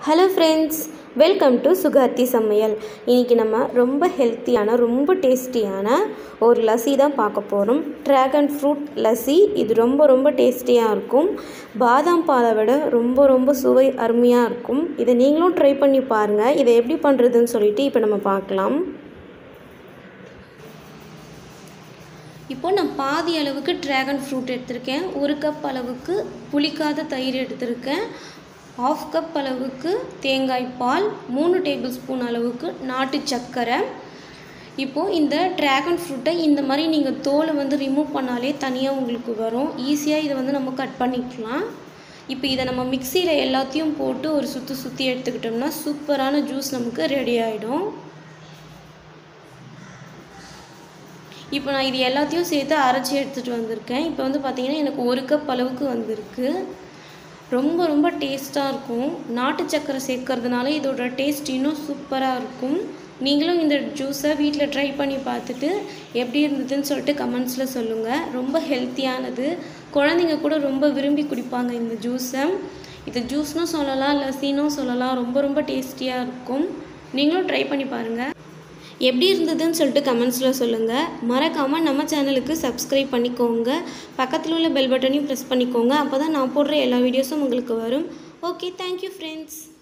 hello friends welcome to Sukarthi Samayal இன்றைக்கி நம்ம ரொம்ப ஹெல்த்தியான ரொம்ப டேஸ்டியான ஒரு லஸ்ஸி தான் பார்க்க போகிறோம் ட்ராகன் ஃப்ரூட் லஸ்ஸி இது ரொம்ப ரொம்ப டேஸ்டியாக இருக்கும் பாதாம் பாலை விட ரொம்ப ரொம்ப சுவை அருமையாக இருக்கும் இதை நீங்களும் ட்ரை பண்ணி பாருங்கள் இதை எப்படி பண்ணுறதுன்னு சொல்லிட்டு இப்போ நம்ம பார்க்கலாம் இப்போ நான் பாதி அளவுக்கு ட்ராகன் ஃப்ரூட் எடுத்திருக்கேன் ஒரு கப் அளவுக்கு புளிக்காத தயிர் எடுத்திருக்கேன் ஆஃப் கப் அளவுக்கு தேங்காய் பால் மூணு டேபிள் ஸ்பூன் அளவுக்கு நாட்டு சர்க்கரை இப்போது இந்த ட்ராகன் ஃப்ரூட்டை இந்த மாதிரி நீங்கள் தோலை வந்து ரிமூவ் பண்ணாலே தனியாக உங்களுக்கு வரும் ஈஸியாக இதை வந்து நம்ம கட் பண்ணிக்கலாம் இப்போ இதை நம்ம மிக்சியில் எல்லாத்தையும் போட்டு ஒரு சுற்றி சுற்றி எடுத்துக்கிட்டோம்னா சூப்பரான ஜூஸ் நமக்கு ரெடி ஆகிடும் இப்போ நான் இது எல்லாத்தையும் சேர்த்து அரைச்சி எடுத்துகிட்டு வந்திருக்கேன் இப்போ வந்து பார்த்திங்கன்னா எனக்கு ஒரு கப் அளவுக்கு வந்திருக்கு ரொம்ப ரொம்ப டேஸ்ட்டாக இருக்கும் நாட்டு சக்கரை சேர்க்கறதுனால இதோட டேஸ்ட் இன்னும் சூப்பராக இருக்கும் நீங்களும் இந்த ஜூஸை வீட்டில் ட்ரை பண்ணி பார்த்துட்டு எப்படி இருந்ததுன்னு சொல்லிட்டு கமெண்ட்ஸில் சொல்லுங்கள் ரொம்ப ஹெல்த்தியானது குழந்தைங்க கூட ரொம்ப விரும்பி குடிப்பாங்க இந்த ஜூஸை இது ஜூஸ்னும் சொல்லலாம் லஸ்ஸினும் சொல்லலாம் ரொம்ப ரொம்ப டேஸ்டியாக இருக்கும் நீங்களும் ட்ரை பண்ணி பாருங்கள் எப்படி இருந்ததுன்னு சொல்லிட்டு கமெண்ட்ஸில் சொல்லுங்கள் மறக்காமல் நம்ம சேனலுக்கு சப்ஸ்கிரைப் பண்ணிக்கோங்க பக்கத்தில் உள்ள பெல் பட்டனையும் ப்ரெஸ் பண்ணிக்கோங்க அப்போ தான் நான் போடுற எல்லா வீடியோஸும் உங்களுக்கு வரும் ஓகே தேங்க்யூ ஃப்ரெண்ட்ஸ்